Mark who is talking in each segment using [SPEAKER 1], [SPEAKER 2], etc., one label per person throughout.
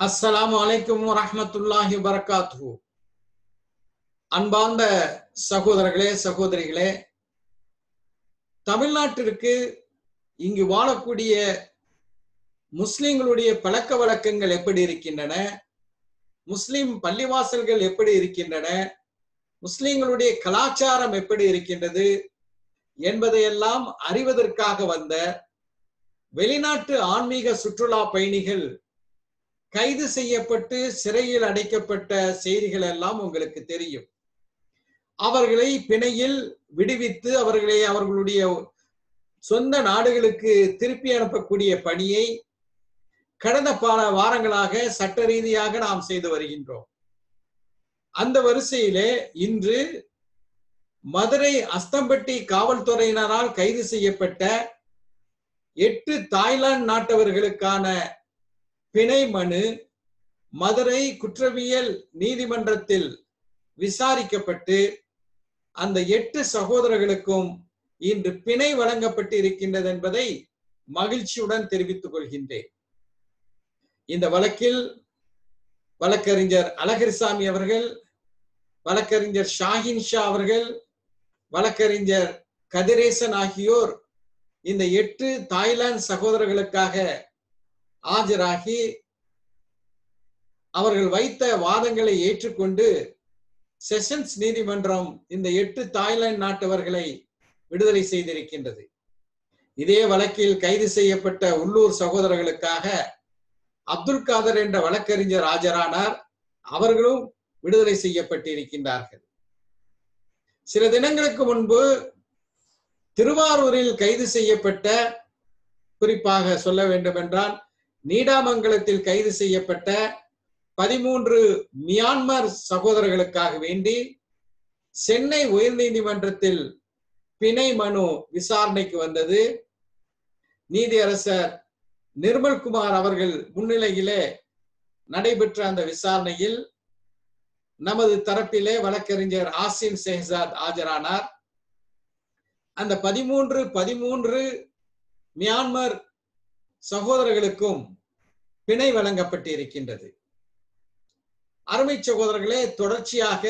[SPEAKER 1] அஸ்ஸலாமு அலைக்கும் வரஹ்மத்துல்லாஹி வரகாத்து அன்பார்ந்த சகோதரர்களே சகோதரிகளே தமிழ்நாட்டிற்கு இங்கு வாழக்கூடிய முஸ்லிம்களுடைய பழக்க வழக்கங்கள் எப்படி இருக்கின்றன முஸ்லிம் பள்ளிவாசல்கள் எப்படி இருக்கின்றன முஸ்லிம்களுடைய கலாச்சாரம் எப்படி இருக்கின்றது என்பதையெல்லாம் அறிவதற்காக வந்த வெளிநாட்டு ஆன்மீக சுற்றுலா பயணிகள் கைது செய்யப்பட்டு சிறையில் அடைக்கப்பட்ட செய்திகள் எல்லாம் உங்களுக்கு தெரியும் அவர்களை பிணையில் விடுவித்து அவர்களை அவர்களுடைய சொந்த நாடுகளுக்கு திருப்பி அனுப்பக்கூடிய பணியை கடந்த பல வாரங்களாக சட்ட ரீதியாக நாம் செய்து வருகின்றோம் அந்த வரிசையிலே இன்று மதுரை அஸ்தம்பட்டி காவல்துறையினரால் கைது செய்யப்பட்ட எட்டு தாய்லாந்து நாட்டவர்களுக்கான பிணை மனு மதுரை குற்றவியல் நீதிமன்றத்தில் விசாரிக்கப்பட்டு அந்த எட்டு சகோதரர்களுக்கும் இன்று பிணை வழங்கப்பட்டு இருக்கின்றது என்பதை மகிழ்ச்சியுடன் தெரிவித்துக் கொள்கின்றேன் இந்த வழக்கில் வழக்கறிஞர் அழகிரிசாமி அவர்கள் வழக்கறிஞர் ஷாஹின் ஷா அவர்கள் வழக்கறிஞர் கதிரேசன் ஆகியோர் இந்த எட்டு தாய்லாந்து சகோதரர்களுக்காக ஆஜராகி அவர்கள் வைத்த வாதங்களை ஏற்றுக்கொண்டு செஷன்ஸ் நீதிமன்றம் இந்த எட்டு தாய்லாந்து நாட்டவர்களை விடுதலை செய்திருக்கின்றது இதே வழக்கில் கைது செய்யப்பட்ட உள்ளூர் சகோதரர்களுக்காக அப்துல் காதர் என்ற வழக்கறிஞர் ஆஜரானார் அவர்களும் விடுதலை செய்யப்பட்டிருக்கின்றார்கள் சில தினங்களுக்கு முன்பு திருவாரூரில் கைது செய்யப்பட்ட குறிப்பாக சொல்ல வேண்டும் என்றால் நீடாமங்கலத்தில் கைது செய்யப்பட்ட பதிமூன்று மியான்மர் சகோதரர்களுக்காக வேண்டி சென்னை உயர்நீதிமன்றத்தில் பிணை மனு விசாரணைக்கு வந்தது நீதியரசர் நிர்மல்குமார் அவர்கள் முன்னிலையிலே நடைபெற்ற அந்த விசாரணையில் நமது தரப்பிலே வழக்கறிஞர் ஆசிம் செஹசாத் ஆஜரானார் அந்த பதிமூன்று பதிமூன்று மியான்மர் சகோதரர்களுக்கும் பிணை வழங்கப்பட்டிருக்கின்றது அருமை சகோதரர்களே தொடர்ச்சியாக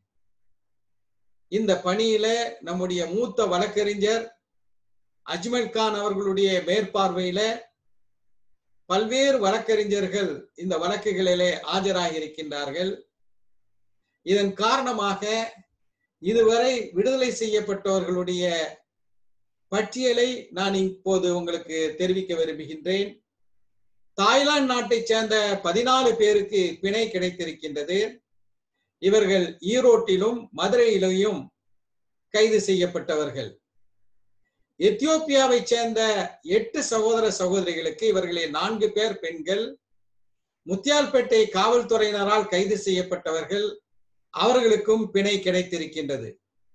[SPEAKER 1] இந்த பணியில நம்முடைய மூத்த வழக்கறிஞர் அஜ்மல் கான் அவர்களுடைய மேற்பார்வையில பல்வேறு வழக்கறிஞர்கள் இந்த வழக்குகளிலே ஆஜராகி இருக்கின்றார்கள் இதன் காரணமாக இதுவரை விடுதலை செய்யப்பட்டவர்களுடைய பட்டியலை நான் இப்போது உங்களுக்கு தெரிவிக்க விரும்புகின்றேன் தாய்லாந்து நாட்டை சேர்ந்த பதினாலு பேருக்கு பிணை கிடைத்திருக்கின்றது இவர்கள் ஈரோட்டிலும் மதுரையிலும் கைது செய்யப்பட்டவர்கள் எத்தியோப்பியாவை சேர்ந்த எட்டு சகோதர சகோதரிகளுக்கு இவர்களில் நான்கு பேர் பெண்கள் முத்தியால்பேட்டை காவல்துறையினரால் கைது செய்யப்பட்டவர்கள் அவர்களுக்கும் பிணை கிடைத்திருக்கின்றது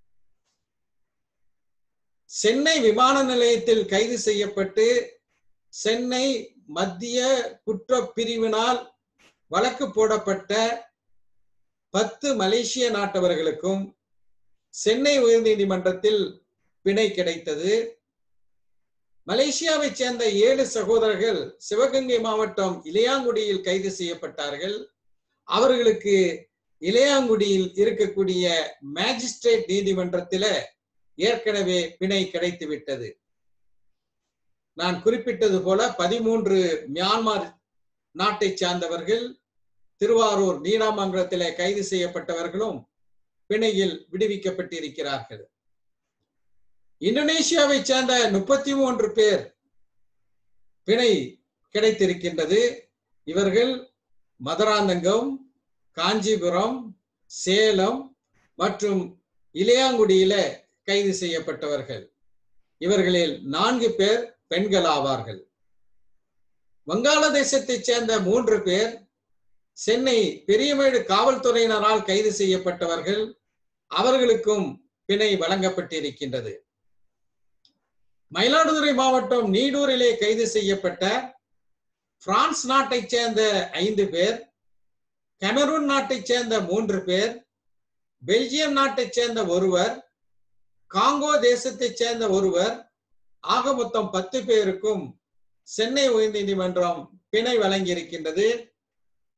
[SPEAKER 1] சென்னை விமான நிலையத்தில் கைது செய்யப்பட்டு சென்னை மத்திய குற்ற பிரிவினால் வழக்கு போடப்பட்ட பத்து மலேசிய நாட்டவர்களுக்கும் சென்னை உயர்நீதிமன்றத்தில் பிணை கிடைத்தது மலேசியாவை சேர்ந்த ஏழு சகோதரர்கள் சிவகங்கை மாவட்டம் இளையாங்குடியில் கைது செய்யப்பட்டார்கள் அவர்களுக்கு இளையாங்குடியில் இருக்கக்கூடிய மேஜிஸ்ட்ரேட் நீதிமன்றத்தில ஏற்கனவே பிணை கிடைத்து விட்டது நான் குறிப்பிட்டது போல பதிமூன்று மியான்மர் நாட்டை சார்ந்தவர்கள் திருவாரூர் நீடாமங்கலத்திலே கைது செய்யப்பட்டவர்களும் பிணையில் விடுவிக்கப்பட்டிருக்கிறார்கள் இந்தோனேஷியாவை சேர்ந்த முப்பத்தி மூன்று பேர் பிணை கிடைத்திருக்கின்றது இவர்கள் மதுராந்தகம் காஞ்சிபுரம் சேலம் மற்றும் இளையாங்குடியில கைது செய்யப்பட்டவர்கள் இவர்களில் நான்கு பேர் பெண்கள் ஆவார்கள் வங்காளதேசத்தைச் சேர்ந்த மூன்று பேர் சென்னை பெரியமேடு காவல்துறையினரால் கைது செய்யப்பட்டவர்கள் அவர்களுக்கும் பிணை வழங்கப்பட்டிருக்கின்றது மயிலாடுதுறை மாவட்டம் நீடூரிலே கைது செய்யப்பட்ட பிரான்ஸ் நாட்டைச் சேர்ந்த ஐந்து பேர் கெமரூன் நாட்டைச் சேர்ந்த மூன்று பேர் பெல்ஜியம் நாட்டைச் சேர்ந்த ஒருவர் காங்கோ தேசத்தைச் சேர்ந்த ஒருவர் ஆக மொத்தம் பத்து பேருக்கும் சென்னை உயர்நீதிமன்றம் பிணை வழங்கியிருக்கின்றது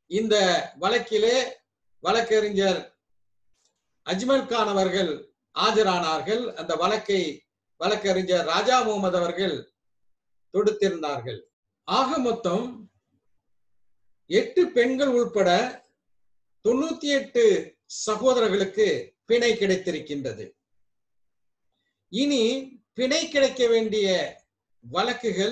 [SPEAKER 1] இந்த வழக்கிலே வழக்கறிஞர் அஜ்மல் கான் அவர்கள் ஆஜரானார்கள் அந்த வழக்கை வழக்கறிஞர் ராஜா முகமது அவர்கள் தொடுத்திருந்தார்கள் ஆக மொத்தம் எட்டு பெண்கள் உட்பட தொண்ணூத்தி எட்டு சகோதரர்களுக்கு பிணை கிடைத்திருக்கின்றது இனி பிணை கிடைக்க வேண்டிய வழக்குகள்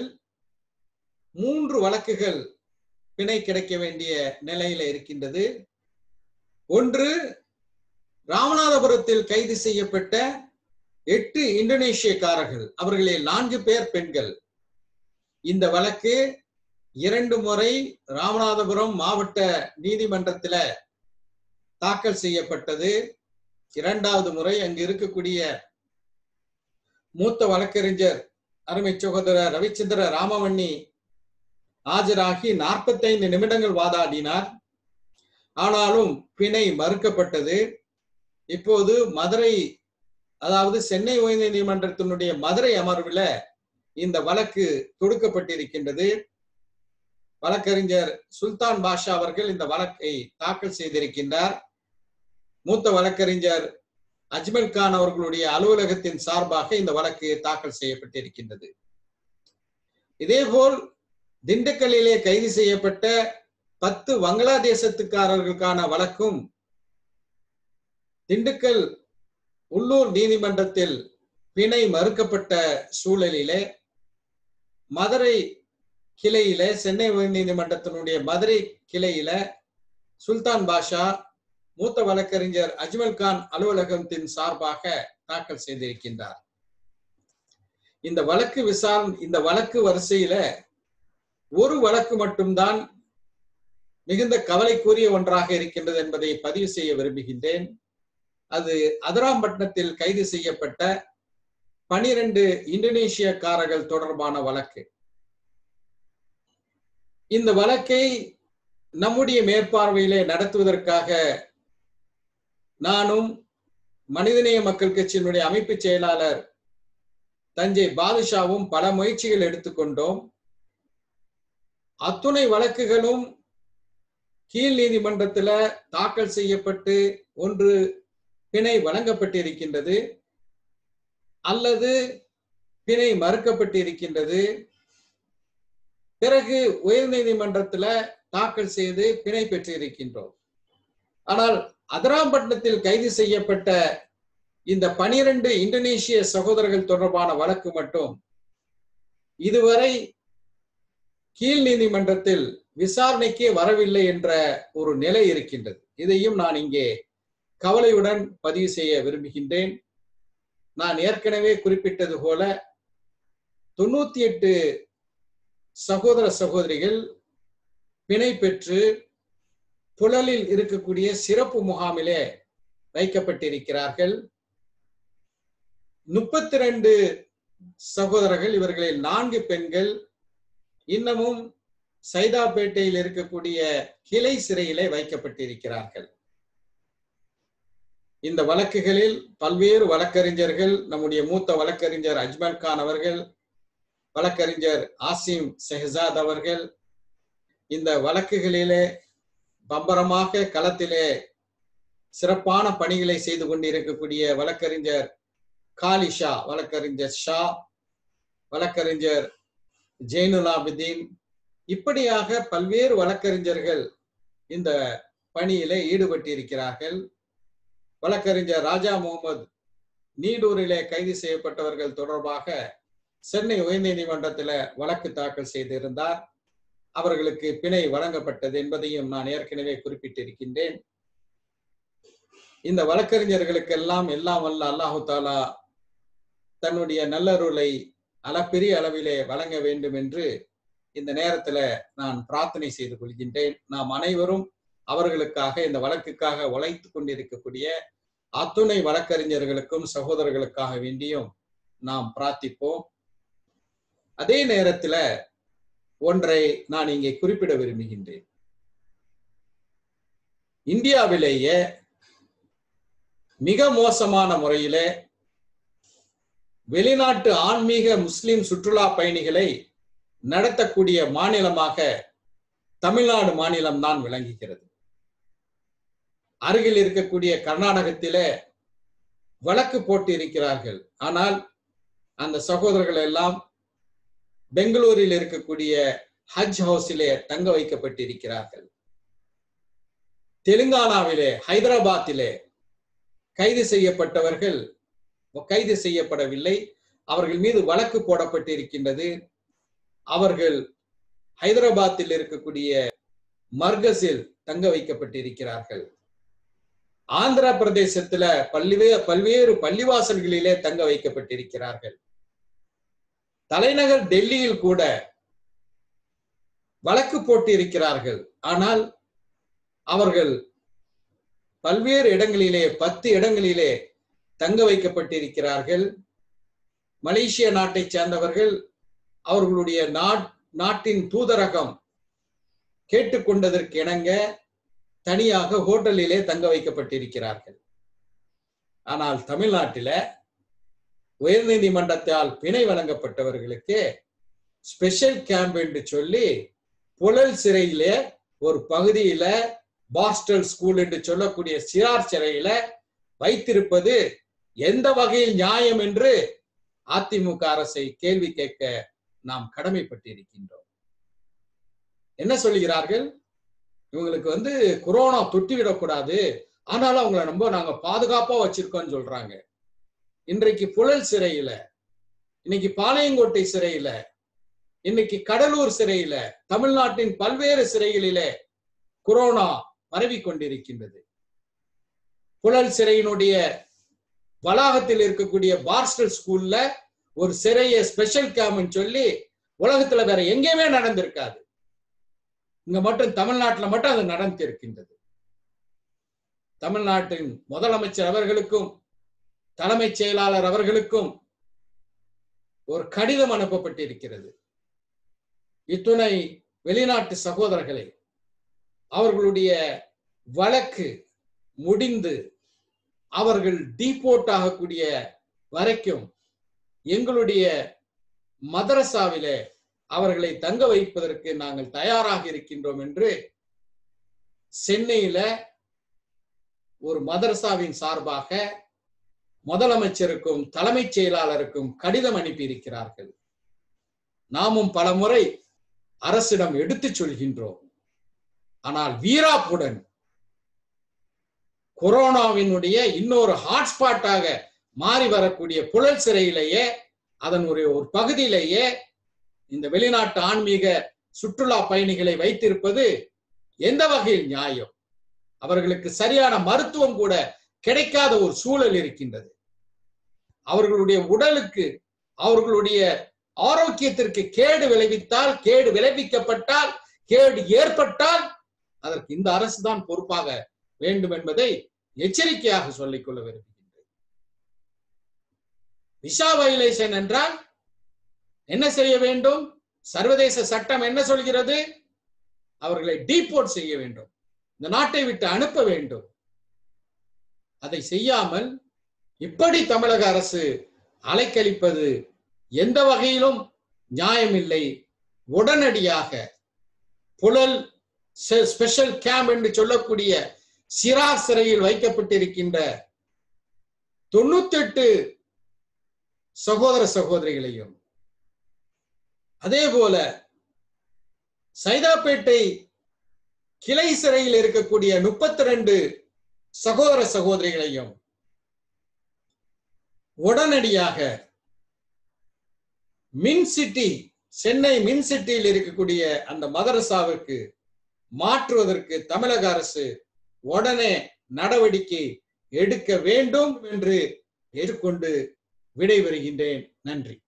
[SPEAKER 1] மூன்று வழக்குகள் பிணை கிடைக்க வேண்டிய நிலையில இருக்கின்றது ஒன்று ராமநாதபுரத்தில் கைது செய்யப்பட்ட எட்டு இந்தோனேஷியக்காரர்கள் அவர்களில் நான்கு பேர் பெண்கள் இந்த வழக்கு இரண்டு முறை ராமநாதபுரம் மாவட்ட நீதிமன்றத்தில் தாக்கல் செய்யப்பட்டது இரண்டாவது முறை அங்கு இருக்கக்கூடிய மூத்த வழக்கறிஞர் அருமை சகோதரர் ரவிச்சந்திர ராமவண்ணி ஆஜராகி நாற்பத்தைந்து நிமிடங்கள் வாதாடினார் ஆனாலும் பிணை மறுக்கப்பட்டது இப்போது மதுரை அதாவது சென்னை உயர் நீதிமன்றத்தினுடைய மதுரை அமர்வில் இந்த வழக்கு தொடுக்கப்பட்டிருக்கின்றது வழக்கறிஞர் சுல்தான் பாஷா அவர்கள் இந்த வழக்கை தாக்கல் செய்திருக்கின்றார் மூத்த வழக்கறிஞர் அஜ்மல் கான் அவர்களுடைய அலுவலகத்தின் சார்பாக இந்த வழக்கு தாக்கல் செய்யப்பட்டிருக்கின்றது இதேபோல் திண்டுக்கல்லிலே கைது செய்யப்பட்ட பத்து வங்களாதேசத்துக்காரர்களுக்கான வழக்கும் திண்டுக்கல் உள்ளூர் நீதிமன்றத்தில் பிணை மறுக்கப்பட்ட சூழலிலே மதுரை கிளையில சென்னை உயர் நீதிமன்றத்தினுடைய மதுரை கிளையில சுல்தான் பாஷா மூத்த வழக்கறிஞர் அஜ்மல் கான் அலுவலகத்தின் சார்பாக தாக்கல் செய்திருக்கின்றார் இந்த வழக்கு விசாரணை இந்த வழக்கு வரிசையில ஒரு வழக்கு மட்டும்தான் மிகுந்த கவலைக்குரிய ஒன்றாக இருக்கின்றது என்பதை பதிவு செய்ய விரும்புகின்றேன் அது அதிராம்பட்டினத்தில் கைது செய்யப்பட்ட பனிரெண்டு இந்தோனேஷியக்காரர்கள் தொடர்பான வழக்கு இந்த வழக்கை நம்முடைய மேற்பார்வையிலே நடத்துவதற்காக நானும் மனிதநேய மக்கள் கட்சியினுடைய அமைப்பு செயலாளர் தஞ்சை பாதுஷாவும் பல முயற்சிகள் எடுத்துக்கொண்டோம் அத்துணை வழக்குகளும் கீழ் நீதிமன்றத்துல தாக்கல் செய்யப்பட்டு ஒன்று பிணை வழங்கப்பட்டிருக்கின்றது அல்லது பிணை மறுக்கப்பட்டிருக்கின்றது பிறகு உயர் நீதிமன்றத்துல தாக்கல் செய்து பிணை பெற்றிருக்கின்றோம் ஆனால் அதிராம்பட்டினத்தில் கைது செய்யப்பட்ட இந்த பனிரெண்டு இந்தோனேஷிய சகோதரர்கள் தொடர்பான வழக்கு மட்டும் இதுவரை கீழ் நீதிமன்றத்தில் விசாரணைக்கே வரவில்லை என்ற ஒரு நிலை இருக்கின்றது இதையும் நான் இங்கே கவலையுடன் பதிவு செய்ய விரும்புகின்றேன் நான் ஏற்கனவே குறிப்பிட்டது போல தொண்ணூத்தி எட்டு சகோதர சகோதரிகள் பிணை பெற்று புழலில் இருக்கக்கூடிய சிறப்பு முகாமிலே வைக்கப்பட்டிருக்கிறார்கள் முப்பத்தி ரெண்டு சகோதரர்கள் இவர்களில் நான்கு பெண்கள் இன்னமும் சைதாப்பேட்டையில் இருக்கக்கூடிய கிளை சிறையிலே வைக்கப்பட்டிருக்கிறார்கள் இந்த வழக்குகளில் பல்வேறு வழக்கறிஞர்கள் நம்முடைய மூத்த வழக்கறிஞர் அஜ்மல் கான் அவர்கள் வழக்கறிஞர் ஆசிம் செஹசாத் அவர்கள் இந்த வழக்குகளிலே பம்பரமாக களத்திலே சிறப்பான பணிகளை செய்து கொண்டிருக்கக்கூடிய வழக்கறிஞர் காலிஷா வழக்கறிஞர் ஷா வழக்கறிஞர் ஜெயினுலாபிதீன் இப்படியாக பல்வேறு வழக்கறிஞர்கள் இந்த பணியிலே ஈடுபட்டிருக்கிறார்கள் வழக்கறிஞர் ராஜா முகமது நீடூரிலே கைது செய்யப்பட்டவர்கள் தொடர்பாக சென்னை உயர்நீதிமன்றத்தில் வழக்கு தாக்கல் செய்திருந்தார் அவர்களுக்கு பிணை வழங்கப்பட்டது என்பதையும் நான் ஏற்கனவே குறிப்பிட்டிருக்கின்றேன் இந்த வழக்கறிஞர்களுக்கெல்லாம் எல்லாம் வல்ல அல்லாஹு தாலா தன்னுடைய நல்லருளை அளப்பெரிய அளவிலே வழங்க வேண்டும் என்று இந்த நேரத்துல நான் பிரார்த்தனை செய்து கொள்கின்றேன் நாம் அனைவரும் அவர்களுக்காக இந்த வழக்குக்காக உழைத்து கொண்டிருக்கக்கூடிய அத்துணை வழக்கறிஞர்களுக்கும் சகோதரர்களுக்காக வேண்டியும் நாம் பிரார்த்திப்போம் அதே நேரத்துல ஒன்றை நான் இங்கே குறிப்பிட விரும்புகின்றேன் இந்தியாவிலேயே மிக மோசமான முறையிலே வெளிநாட்டு ஆன்மீக முஸ்லிம் சுற்றுலா பயணிகளை நடத்தக்கூடிய மாநிலமாக தமிழ்நாடு மாநிலம் தான் விளங்குகிறது அருகில் இருக்கக்கூடிய கர்நாடகத்திலே வழக்கு போட்டு இருக்கிறார்கள் ஆனால் அந்த சகோதரர்கள் எல்லாம் பெங்களூரில் இருக்கக்கூடிய ஹஜ் ஹவுஸிலே தங்க வைக்கப்பட்டிருக்கிறார்கள் தெலுங்கானாவிலே ஹைதராபாத்திலே கைது செய்யப்பட்டவர்கள் கைது செய்யப்படவில்லை அவர்கள் மீது வழக்கு போடப்பட்டிருக்கின்றது அவர்கள் ஹைதராபாத்தில் இருக்கக்கூடிய மர்கஸில் தங்க வைக்கப்பட்டிருக்கிறார்கள் ஆந்திர பிரதேசத்துல பல்வேறு பல்வேறு பள்ளிவாசல்களிலே தங்க வைக்கப்பட்டிருக்கிறார்கள் தலைநகர் டெல்லியில் கூட வழக்கு போட்டு இருக்கிறார்கள் ஆனால் அவர்கள் பல்வேறு இடங்களிலே பத்து இடங்களிலே தங்க வைக்கப்பட்டிருக்கிறார்கள் மலேசிய நாட்டை சேர்ந்தவர்கள் அவர்களுடைய நாட்டின் தூதரகம் கேட்டுக்கொண்டதற்கு இணங்க தனியாக ஹோட்டலிலே தங்க வைக்கப்பட்டிருக்கிறார்கள் ஆனால் தமிழ்நாட்டில உயர்நீதிமன்றத்தால் பிணை வழங்கப்பட்டவர்களுக்கு ஸ்பெஷல் கேம்ப் என்று சொல்லி புழல் சிறையிலே ஒரு பகுதியில பாஸ்டல் ஸ்கூல் என்று சொல்லக்கூடிய சிறார் சிறையில வைத்திருப்பது எந்த வகையில் நியாயம் என்று அதிமுக அரசை கேள்வி கேட்க நாம் கடமைப்பட்டிருக்கின்றோம் என்ன சொல்லுகிறார்கள் இவங்களுக்கு வந்து கொரோனா தொட்டிவிடக்கூடாது ஆனாலும் அவங்கள ரொம்ப நாங்க பாதுகாப்பா வச்சிருக்கோம்னு சொல்றாங்க இன்றைக்கு புழல் சிறையில இன்னைக்கு பாளையங்கோட்டை சிறையில இன்னைக்கு கடலூர் சிறையில தமிழ்நாட்டின் பல்வேறு சிறைகளிலே கொரோனா பரவி கொண்டிருக்கின்றது புழல் சிறையினுடைய வளாகத்தில் இருக்கக்கூடிய பார்ஸ்டல் ஸ்கூல்ல ஒரு சிறைய ஸ்பெஷல் கேம்ப்னு சொல்லி உலகத்துல வேற எங்கேயுமே நடந்திருக்காது இங்க மட்டும் தமிழ்நாட்டுல மட்டும் அது நடந்திருக்கின்றது தமிழ்நாட்டின் முதலமைச்சர் அவர்களுக்கும் தலைமைச் செயலாளர் அவர்களுக்கும் ஒரு கடிதம் அனுப்பப்பட்டிருக்கிறது இத்துணை வெளிநாட்டு சகோதரர்களை அவர்களுடைய வழக்கு முடிந்து அவர்கள் டீபோர்ட் ஆகக்கூடிய வரைக்கும் எங்களுடைய மதரசாவிலே அவர்களை தங்க வைப்பதற்கு நாங்கள் தயாராக இருக்கின்றோம் என்று சென்னையில ஒரு மதரசாவின் சார்பாக முதலமைச்சருக்கும் தலைமைச் செயலாளருக்கும் கடிதம் அனுப்பியிருக்கிறார்கள் நாமும் பல முறை அரசிடம் எடுத்துச் சொல்கின்றோம் ஆனால் வீராப்புடன் கொரோனாவினுடைய இன்னொரு ஹாட்ஸ்பாட்டாக மாறி வரக்கூடிய புழல் சிறையிலேயே அதன் ஒரு ஒரு பகுதியிலேயே இந்த வெளிநாட்டு ஆன்மீக சுற்றுலா பயணிகளை வைத்திருப்பது எந்த வகையில் நியாயம் அவர்களுக்கு சரியான மருத்துவம் கூட கிடைக்காத ஒரு சூழல் இருக்கின்றது அவர்களுடைய உடலுக்கு அவர்களுடைய ஆரோக்கியத்திற்கு கேடு விளைவித்தால் கேடு விளைவிக்கப்பட்டால் கேடு ஏற்பட்டால் அதற்கு இந்த அரசு தான் பொறுப்பாக வேண்டும் என்பதை எச்சரிக்கையாக சொல்லிக் கொள்ள விரும்புகின்றேன் விசா வயலேஷன் என்றால் என்ன செய்ய வேண்டும் சர்வதேச சட்டம் என்ன சொல்கிறது அவர்களை டீபோர்ட் செய்ய வேண்டும் இந்த நாட்டை விட்டு அனுப்ப வேண்டும் அதை செய்யாமல் இப்படி தமிழக அரசு அலைக்கழிப்பது எந்த வகையிலும் நியாயமில்லை உடனடியாக புழல் ஸ்பெஷல் கேம்ப் என்று சொல்லக்கூடிய சிரா சிறையில் வைக்கப்பட்டிருக்கின்ற தொண்ணூத்தி எட்டு சகோதர சகோதரிகளையும் அதே போல சைதாப்பேட்டை கிளை சிறையில் இருக்கக்கூடிய முப்பத்தி ரெண்டு சகோதர சகோதரிகளையும் உடனடியாக மின் சிட்டி சென்னை மின் சிட்டியில் இருக்கக்கூடிய அந்த மதரசாவிற்கு மாற்றுவதற்கு தமிழக அரசு உடனே நடவடிக்கை எடுக்க வேண்டும் என்று ஏற்றுக்கொண்டு விடைபெறுகின்றேன் நன்றி